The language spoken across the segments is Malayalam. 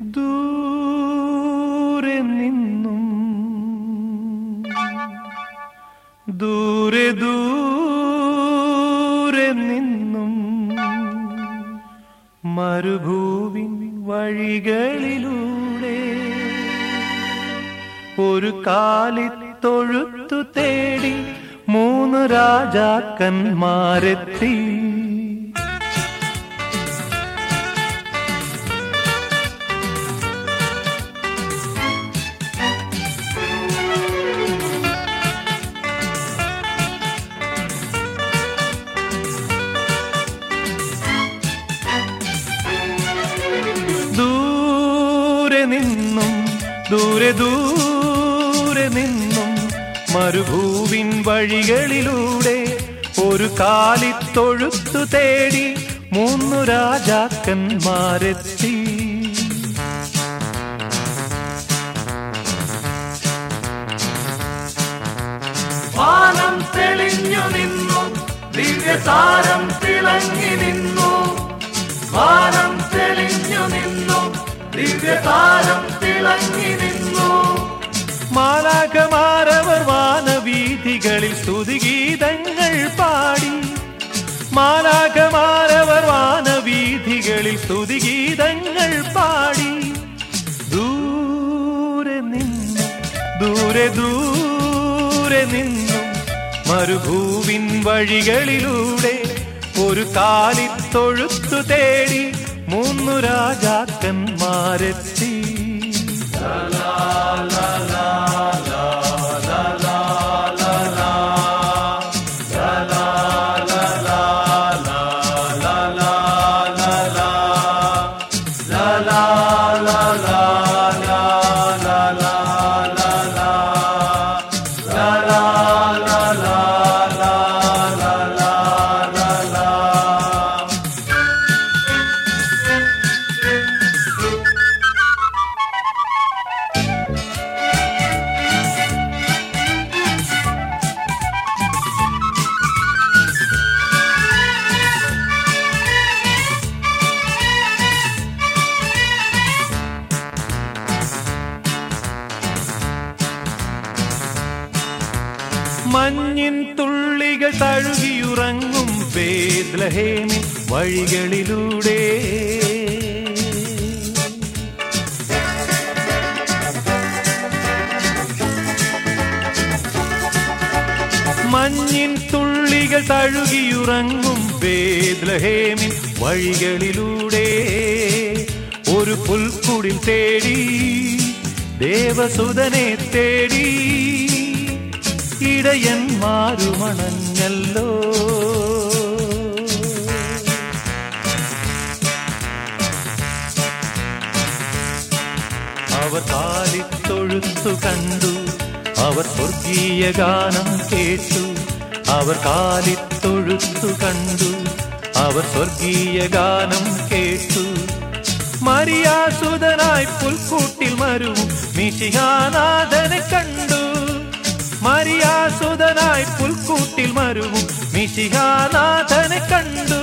ദൂരെ നിന്നും ദൂരെ ദൂരെ നിന്നും മരുഭൂവിൻ വഴികളിലൂടെ ഒരു കാലിത്തൊഴുത്തു തേടി മൂന്ന് രാജാക്കന്മാരെത്തി ദൂരെ നിന്നും ദൂരെ ദൂരെ നിന്നും മരുഭൂവിൻ വഴികളിലൂടെ ഒരു കാലിത്തൊഴുത്തു തേടി മൂന്നു രാജാക്കന്മാരെത്തി വാനം തെളിഞ്ഞു നിന്നു ദിവ്യതാരം തിളങ്ങി നിന്നു വാനം തെളിഞ്ഞു നിന്നു ദിവ്യതാരം തിളങ്ങി നിന്നു മാലാകമാരവർ വാനവീഥികളിൽ സ്തുതിഗീതങ്ങൾ പാടി മാലാകമാരവർ വാനവീഥികളിൽ സ്തുതിഗീതങ്ങൾ പാടി ദൂരെ നിന്നും ദൂരെ ദൂരെ നിന്നും മരുഭൂവിൻ വഴികളിലൂടെ ഒരു കാലിത്തൊഴുത്തു തേടി മൂന്നു രാജാക്കന്മാരെത്തി മഞ്ഞിൻ തുള്ളികൾ തഴുകിയുറങ്ങും വേദ്ലഹേമിൻ വഴികളിലൂടെ മഞ്ഞിൻ തുള്ളികൾ തഴുകിയുറങ്ങും വേദ്ലഹേമിൻ വഴികളിലൂടെ ഒരു പുൽക്കുടിൽ തേടി ദേവസുതനെ തേടി ഇടയന്മാരുമണഞ്ഞല്ലോ അവർ കാലിത്തൊഴുത്തു കണ്ടു അവർ സ്വർഗീയ ഗാനം കേട്ടു അവർ കാലിത്തൊഴുത്തു കണ്ടു അവർ സ്വർഗീയ ഗാനം കേട്ടു മരിയാസുതനായി പുൽക്കൂട്ടിൽ മരുവും മിശിഹാനാഥനെ കണ്ടു മരിയാസുതനായി പുൽക്കൂട്ടിൽ മരുവും മിശിഹാനാഥനെ കണ്ടു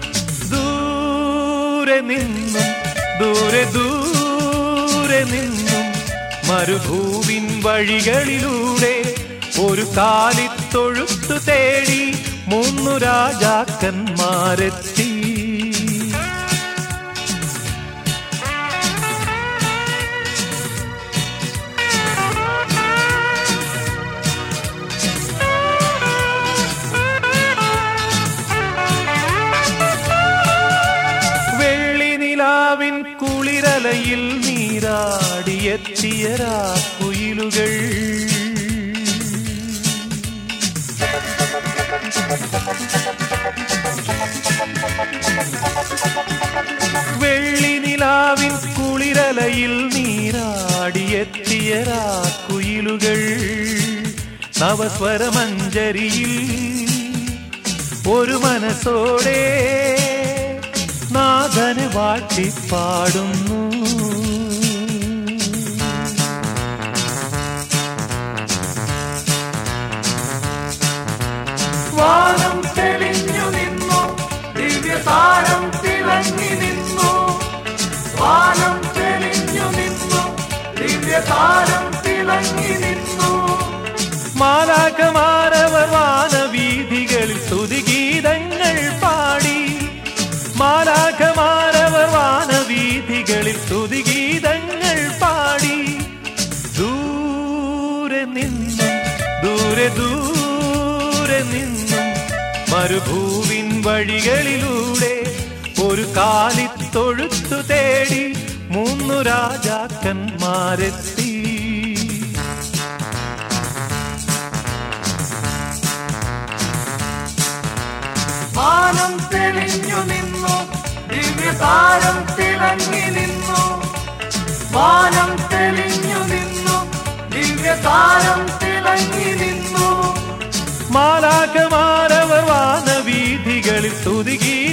ദൂരെ നിന്നും ദൂരെ ദൂരെ നിന്നും മരുഭൂവിൻ വഴികളിലൂടെ ഒരു കാലിത്തൊഴുത്തു തേടി മൂന്നു രാജാക്കന്മാരെത്തി വെള്ളി നിലാവിൻ കുളിരലയിൽ നീരാടിയെത്തിയ രാക്കുയിലുകൾ വെള്ളി നിലാവിൻ കുളിരലയിൽ നീരാടിയെത്തിയ രാക്കുയിലുകൾ നവസ്വരമഞ്ജരിയിൽ ഒരു മനസ്സോടെ നാഥന് വാട്ടിപ്പാടുന്നു വാനം തെളിഞ്ഞു നിന്നു ദിവ്യതാരം തിളങ്ങി നിന്നു വാനം തെളിഞ്ഞു മാലാകമാരവർ വാനവീഥികളിൽ സ്തുതിഗീതങ്ങൾ പാടി മാലാകമാരവർ വാനവീഥികളിൽ സ്തുതിഗീതങ്ങൾ പാടി ദൂരെ നിന്നും ദൂരെ ദൂരെ നിന്നും മരുഭൂവിൻ വഴികളിലൂടെ ഒരു കാലിത്തൊഴുത്തു തേടി മൂന്നു രാജാക്കന്മാരെത്തി വാനം തെളിഞ്ഞു നിന്നു ദിവ്യതാരം തിളങ്ങി നിന്നു വാനം തെളിഞ്ഞു നിന്നു ദിവ്യതാരം തിളങ്ങി നിന്നു മാലാകമാരവർ വാനവീഥികളിൽ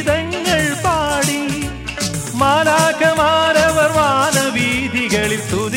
സ്തുതിഗീതങ്ങൾ പാടി മാലാകമാരവർ വാനവീഥികളിൽ സ്തുതി